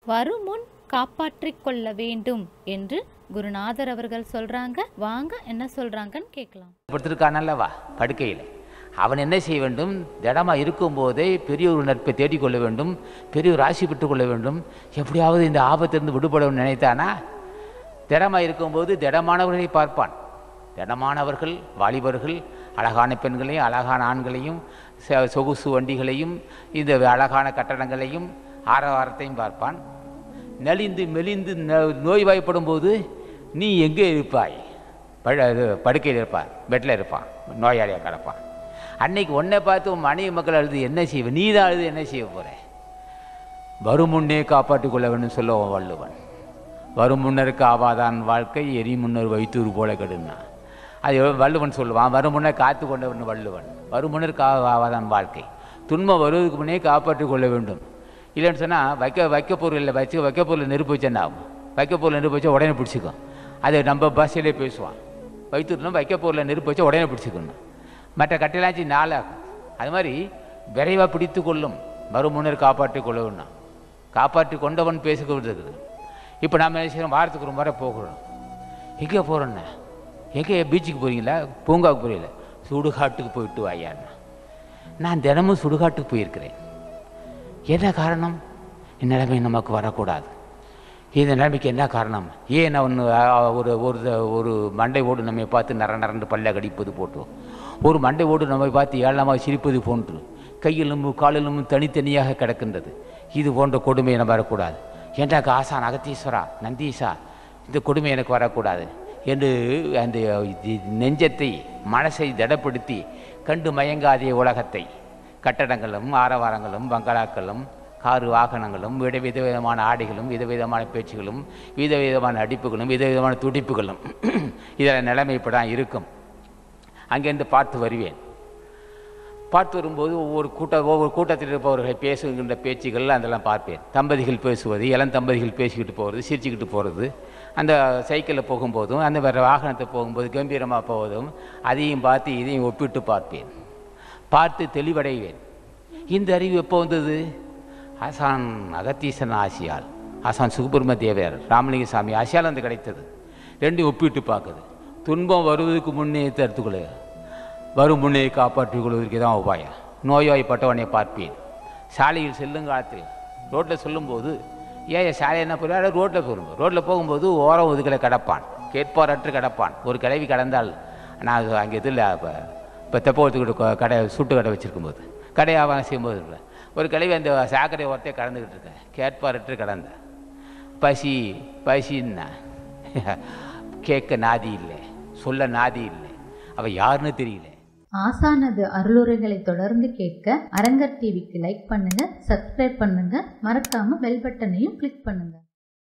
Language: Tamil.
வருமுன் காப்பாற்றிக் கொள்ள வேண்டும் என்று குருநாதர் அவர்கள் சொல்றாங்க வாங்க என்ன சொல்றாங்கன்னு கேட்கலாம் படுத்திருக்கானல்லவா படுக்கையில் அவன் என்ன செய்ய வேண்டும் திடமா இருக்கும்போதே பெரிய ஒரு நட்பை தேடிக்கொள்ள வேண்டும் பெரிய ஒரு ராசி பெற்றுக்கொள்ள வேண்டும் எப்படியாவது இந்த ஆபத்திலிருந்து விடுபடணும்னு நினைத்தானா திடமா இருக்கும்போது திடமானவர்களை பார்ப்பான் திடமானவர்கள் வாலிபர்கள் அழகான பெண்களையும் அழகான ஆண்களையும் சொ- சொகுசு வண்டிகளையும் இந்த அழகான கட்டடங்களையும் ஆரவாரத்தையும் பார்ப்பான் நலிந்து மெலிந்து ந- நோய்வாய்ப்படும் போது நீ எங்கே இருப்பாய் பழ இது படுக்கையில் இருப்பான் பெட்டில் இருப்பான் நோயாளியாக கிடப்பான் அன்னைக்கு உன்னை பார்த்து உன் மனைவி மக்கள் அழுது என்ன செய்வ நீ தான் அழுது என்ன செய்ய போற வரும் முன்னே காப்பாற்றிக் கொள்ள வேண்டும் சொல்லுவான் வள்ளுவன் வரும் முன்னருக்கு ஆவாதான் வாழ்க்கை எரி முன்னர் வைத்தூர் போல கெடுனா அது வள்ளுவன் சொல்லுவான் வரும் முன்னர் காத்து கொண்டவன் வள்ளுவன் வரும் முன்னருக்கு ஆவா- ஆவாதான் வாழ்க்கை துன்பம் வருவதற்கு முன்னே காப்பாற்றிக் கொள்ள வேண்டும் இல்லைன்னு சொன்னால் வைக்க வைக்க பொருளில் வச்சு வைக்க பொருள் நெருப்பு வச்சு என்ன ஆகும் வைக்க பொருள் நெருப்பு வச்சா உடனே பிடிச்சிக்கும் அது நம்ம பாஷையிலே பேசுவான் வைத்தூர்னா வைக்க பொருளை நெருப்பு வச்சா உடனே பிடிச்சிக்கணும் மற்ற கட்டிலாச்சி நாளாகும் அது மாதிரி விரைவாக பிடித்து கொள்ளும் வரும் முன்னர் காப்பாற்றிக் கொள்ள வேண்டும் காப்பாற்றி கொண்டவன் பேசுகிறது இப்போ நாம் என்ன செய்யறோம் வாரத்துக்கு ஒரு முறை போகிறோம் எங்கே போகிறோண்ணே எங்கே பீச்சுக்கு போகிறீங்களா பூங்காவுக்கு போகிறீங்களா சுடுகாட்டுக்கு போயிட்டு வாயாண்ணா நான் தினமும் சுடுகாட்டுக்கு போயிருக்கிறேன் என்ன காரணம் இந்நிலைமை நமக்கு வரக்கூடாது இந்த நிலைமைக்கு என்ன காரணம் ஏன் ஒன்று ஒரு ஒரு ஒரு மண்டை ஓடு நம்மை பார்த்து நர நரண்டு பல்ல கடிப்பது போட்டு ஒரு மண்டை ஓடு நம்மை பார்த்து ஏளனமாக சிரிப்பது போன்று கையிலும் காலிலும் தனித்தனியாக கிடக்கின்றது இது போன்ற கொடுமை எனக்கு வரக்கூடாது என்றாக்க ஆசான் அகத்தீஸ்வரா நந்தீசா இந்த கொடுமை எனக்கு வரக்கூடாது என்று அந்த இது நெஞ்சத்தை மனசை திடப்படுத்தி கண்டு மயங்காதே உலகத்தை கட்டடங்களும் ஆரவாரங்களும் பங்களாக்களும் காரு வாகனங்களும் வித விதவிதமான ஆடைகளும் விதவிதமான பேச்சுகளும் விதவிதமான அடிப்புகளும் விதவிதமான துடிப்புகளும் இதில் நிலைமை இப்படி தான் இருக்கும் அங்கேருந்து பார்த்து வருவேன் பார்த்து வரும்போது ஒவ்வொரு கூட்ட ஒவ்வொரு கூட்டத்தில் இருப்பவர்களை பேசுகின்ற பேச்சுகள் அதெல்லாம் பார்ப்பேன் தம்பதிகள் பேசுவது இளம் தம்பதிகள் பேசிக்கிட்டு போகிறது சிரிச்சுக்கிட்டு போகிறது அந்த சைக்கிளில் போகும்போதும் அந்த வேறு வாகனத்தை போகும்போது கம்பீரமாக போவதும் அதையும் பார்த்து இதையும் ஒப்பிட்டு பார்ப்பேன் பார்த்து தெளிவடைவேன் இந்த அறிவு எப்போ வந்தது ஆசான் அகத்தீசன் ஆசியால் ஆசான் சுப்பிரம தேவர் ராமலிங்க சாமி ஆசியால் வந்து கிடைத்தது ரெண்டையும் ஒப்பிட்டு பார்க்குது துன்பம் வருவதற்கு முன்னே தடுத்துக்கொள்ள வரும் முன்னே காப்பாற்றிக் கொள்வதற்கு தான் உபாயம் நோய்வாய்ப்பட்டவனை பார்ப்பேன் சாலையில் செல்லும் காலத்தில் ரோட்டில் சொல்லும்போது ஏன் சாலை என்ன போய் ரோட்டில் போகும் ரோட்டில் போகும்போது ஓரம் ஒதுக்கலை கிடப்பான் கேட்பாரற்று கிடப்பான் ஒரு கிளவி கடந்தால் நான் அங்கே இதில் இப்போ இப்போ தெப்பத்துக்கிட்ட கடை சுட்டு கடை வச்சுருக்கும்போது கடை வியாபாரம் செய்யும்போது இல்லை ஒரு கிளவி அந்த சாக்கடை ஓரத்தை கடந்துக்கிட்டு இருக்கேன் கேட்பாரற்று கடந்த பசி பசின்னா கேட்க நாதி இல்லை சொல்ல நாதி இல்லை அவள் யாருன்னு தெரியல ஆசானது அருளுரைகளை தொடர்ந்து கேட்க அரங்கர் டிவிக்கு லைக் பண்ணுங்க சப்ஸ்கிரைப் பண்ணுங்க மறக்காம பெல் பட்டனையும் கிளிக் பண்ணுங்க